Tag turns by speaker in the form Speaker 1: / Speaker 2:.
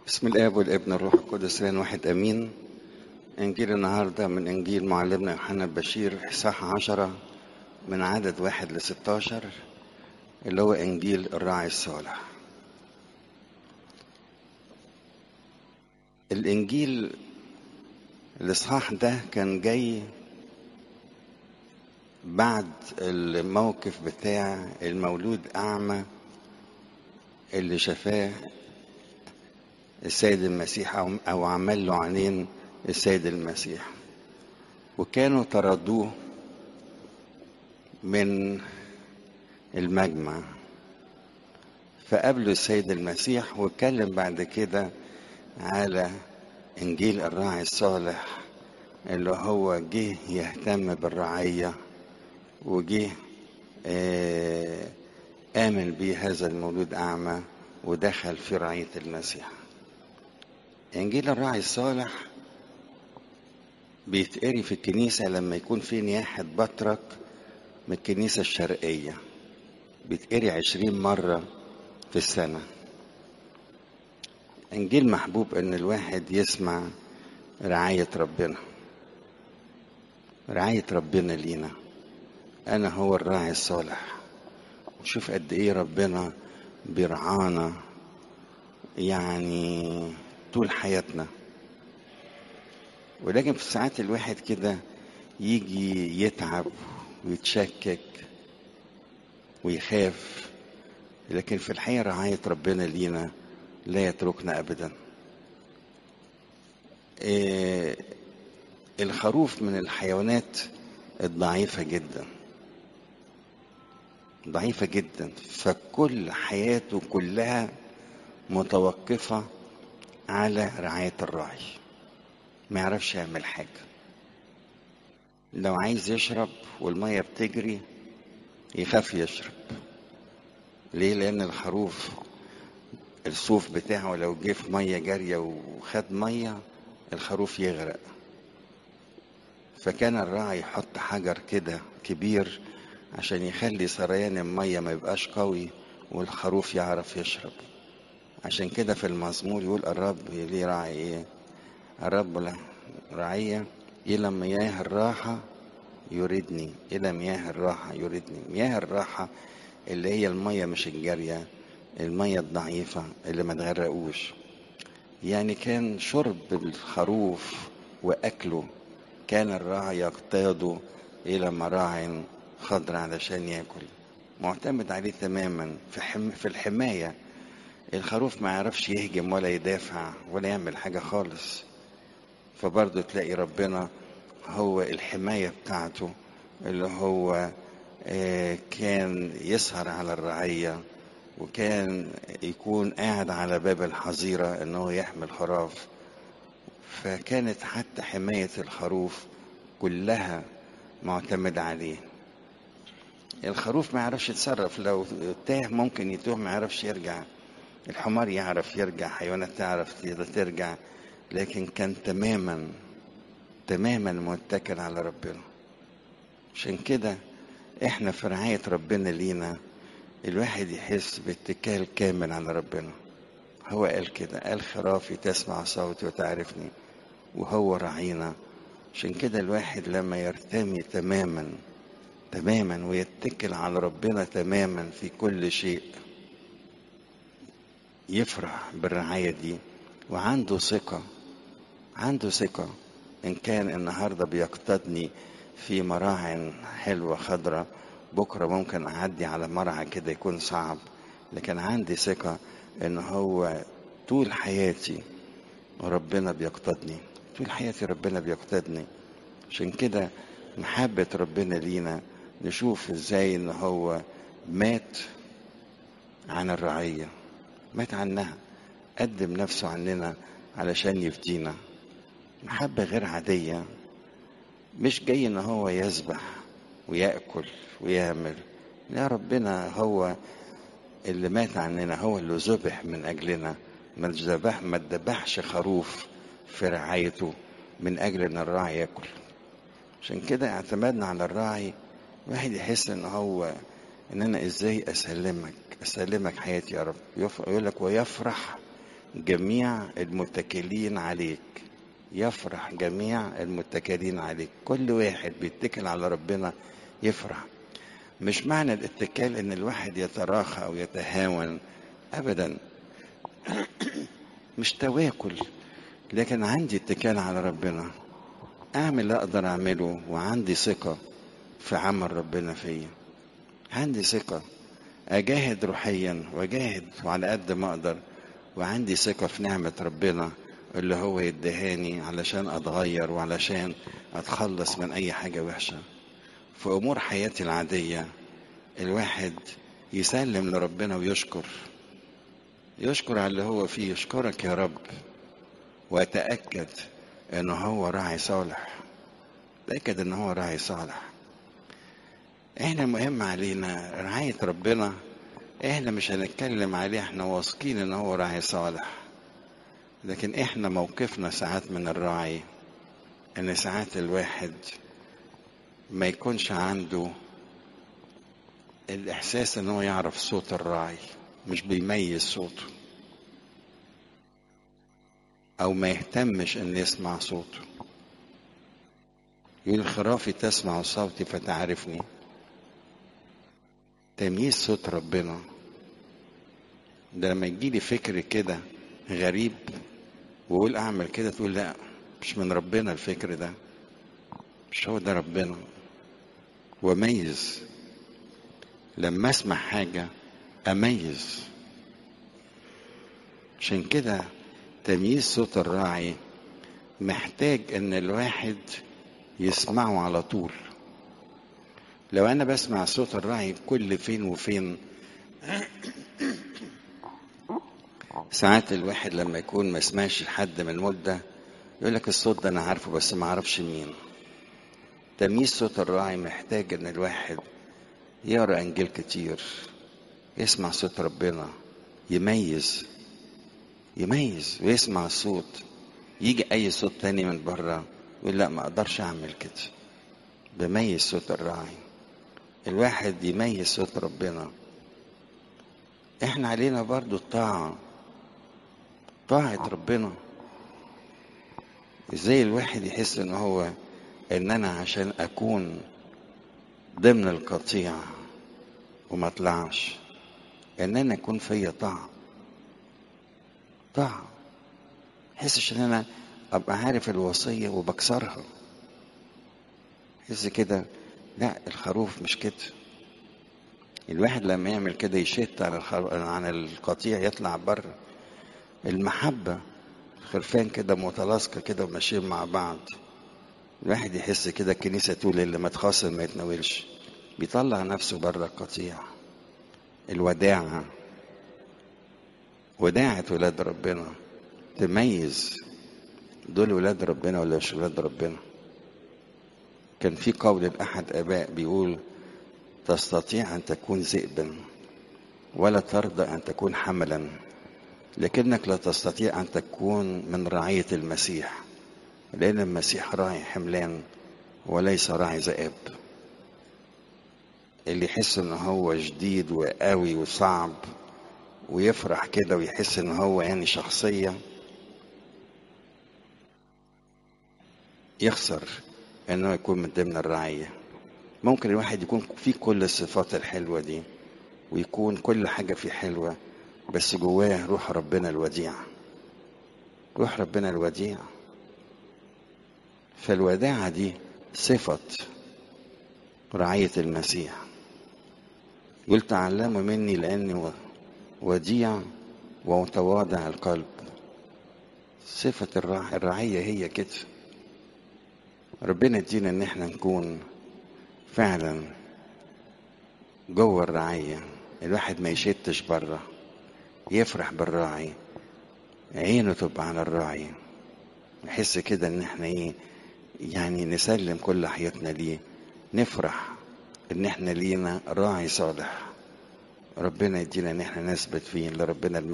Speaker 1: بسم الاب والابن والروح القدس لان واحد امين انجيل النهارده من انجيل معلمنا يوحنا البشير اصحاح عشرة من عدد واحد لستاشر اللي هو انجيل الراعي الصالح الانجيل الاصحاح ده كان جاي بعد الموقف بتاع المولود اعمى اللي شفاه السيد المسيح أو, أو عمل له عينين السيد المسيح وكانوا طردوه من المجمع فقابلوا السيد المسيح واتكلم بعد كده على انجيل الراعي الصالح اللي هو جه يهتم بالرعيه وجه آه امن بيه هذا المولود اعمى ودخل في رعيه المسيح انجيل الراعي الصالح بيتقري في الكنيسة لما يكون في نياحة بطرك من الكنيسة الشرقية بيتقري عشرين مرة في السنة انجيل محبوب ان الواحد يسمع رعاية ربنا رعاية ربنا لينا انا هو الراعي الصالح وشوف قد ايه ربنا بيرعانا يعني طول حياتنا ولكن في ساعات الواحد كده يجي يتعب ويتشكك ويخاف لكن في الحقيقة رعاية ربنا لينا لا يتركنا أبدا إيه الخروف من الحيوانات الضعيفة جدا ضعيفة جدا فكل حياته كلها متوقفة على رعاية الراعي ما يعرفش يعمل حاجة لو عايز يشرب والمية بتجري يخاف يشرب ليه لأن الخروف الصوف بتاعه لو جه في مية جارية وخد مية الخروف يغرق فكان الراعي يحط حجر كده كبير عشان يخلي سريان المية ما يبقاش قوي والخروف يعرف يشرب عشان كده في المزمور يقول الرب ليه راعي ايه الرب رعية إلى مياه الراحة يريدني إلى مياه الراحة يريدني مياه الراحة اللي هي المية مش الجارية المية الضعيفة اللي ما تغرقوش يعني كان شرب الخروف وأكله كان الراعي يقتاده إلى مراع خضر علشان ياكل معتمد عليه تماما في, حم في الحمايه الخروف ما يعرفش يهجم ولا يدافع ولا يعمل حاجة خالص فبرضه تلاقي ربنا هو الحماية بتاعته اللي هو كان يسهر على الرعية وكان يكون قاعد على باب الحظيرة انه يحمي الخراف فكانت حتى حماية الخروف كلها معتمدة عليه الخروف ما يعرفش يتصرف لو تاه ممكن يتوه ما يعرفش يرجع الحمار يعرف يرجع حيوانات تعرف ترجع لكن كان تماما تماما متكل على ربنا عشان كده احنا في رعاية ربنا لينا الواحد يحس باتكال كامل على ربنا هو قال كده قال خرافي تسمع صوتي وتعرفني وهو رعينا عشان كده الواحد لما يرتمي تماما تماما ويتكل على ربنا تماما في كل شيء يفرح بالرعاية دي وعنده ثقة عنده ثقة إن كان النهاردة بيقتدني في مراع حلوة خضرة بكرة ممكن أعدي على مرعى كده يكون صعب لكن عندي ثقة إن هو طول حياتي ربنا بيقتدني طول حياتي ربنا بيقتدني عشان كده محبة ربنا لينا نشوف ازاي ان هو مات عن الرعيه مات عنها قدم نفسه عننا علشان يفدينا محبة غير عادية مش جاي ان هو يذبح ويأكل ويعمل لا ربنا هو اللي مات عننا هو اللي ذبح من اجلنا ما ذبح ما ذبحش خروف في رعايته من اجل ان الراعي ياكل عشان كده اعتمدنا على الراعي واحد يحس ان هو ان انا ازاي اسلمك اسلمك حياتي يا رب يقول لك ويفرح جميع المتكلين عليك يفرح جميع المتكلين عليك كل واحد بيتكل على ربنا يفرح مش معنى الاتكال ان الواحد يتراخى او يتهاون ابدا مش تواكل لكن عندي اتكال على ربنا اعمل اللي اقدر اعمله وعندي ثقة في عمل ربنا فيا عندي ثقة اجاهد روحيا واجاهد وعلى قد ما اقدر وعندي ثقة في نعمة ربنا اللي هو يدهاني علشان اتغير وعلشان اتخلص من اي حاجة وحشة في امور حياتي العادية الواحد يسلم لربنا ويشكر يشكر على اللي هو فيه يشكرك يا رب واتاكد ان هو راعي صالح تاكد ان هو راعي صالح احنا مهم علينا رعاية ربنا احنا مش هنتكلم عليه احنا واثقين ان هو راعي صالح لكن احنا موقفنا ساعات من الراعي ان ساعات الواحد ما يكونش عنده الاحساس ان هو يعرف صوت الراعي مش بيميز صوته او ما يهتمش ان يسمع صوته يقول خرافي تسمع صوتي فتعرفني تمييز صوت ربنا ده لما يجيلي فكر كده غريب واقول اعمل كده تقول لا مش من ربنا الفكر ده مش هو ده ربنا واميز لما اسمع حاجه اميز عشان كده تمييز صوت الراعي محتاج ان الواحد يسمعه على طول لو انا بسمع صوت الراعي كل فين وفين ساعات الواحد لما يكون ما سمعش حد من مدة يقول لك الصوت ده انا عارفه بس ما اعرفش مين تمييز صوت الراعي محتاج ان الواحد يقرا انجيل كتير يسمع صوت ربنا يميز يميز ويسمع الصوت يجي اي صوت تاني من بره يقول لا ما اقدرش اعمل كده بميز صوت الراعي الواحد يميز صوت ربنا احنا علينا برضو الطاعة طاعة ربنا ازاي الواحد يحس ان هو ان انا عشان اكون ضمن القطيع وما اطلعش ان انا يكون فيا طاعة طاعة حسش ان انا ابقى عارف الوصية وبكسرها حس كده لا الخروف مش كده الواحد لما يعمل كده يشت عن الخر... عن القطيع يطلع بره المحبة خرفان كده متلاصقة كده وماشيين مع بعض الواحد يحس كده الكنيسة تقول اللي ما تخاصم ما يتناولش بيطلع نفسه بره القطيع الوداعة وداعة ولاد ربنا تميز دول ولاد ربنا ولا مش ولاد ربنا كان في قول لأحد آباء بيقول تستطيع أن تكون ذئبا ولا ترضى أن تكون حملا لكنك لا تستطيع أن تكون من رعية المسيح لأن المسيح راعي حملان وليس راعي ذئاب اللي يحس ان هو جديد وقوي وصعب ويفرح كده ويحس ان هو يعني شخصية يخسر انه يكون من ضمن الرعية ممكن الواحد يكون فيه كل الصفات الحلوة دي ويكون كل حاجة فيه حلوة بس جواه روح ربنا الوديع روح ربنا الوديع فالوداعة دي صفة رعية المسيح يقول تعلموا مني لأني وديع ومتواضع القلب صفة الرعية هي كده ربنا يدينا ان احنا نكون فعلا جوه الرعية الواحد ما يشتش بره يفرح بالراعي عينه تبقى على الراعي نحس كده ان احنا ايه يعني نسلم كل حياتنا ليه نفرح ان احنا لينا راعي صالح ربنا يدينا ان احنا نثبت فيه لربنا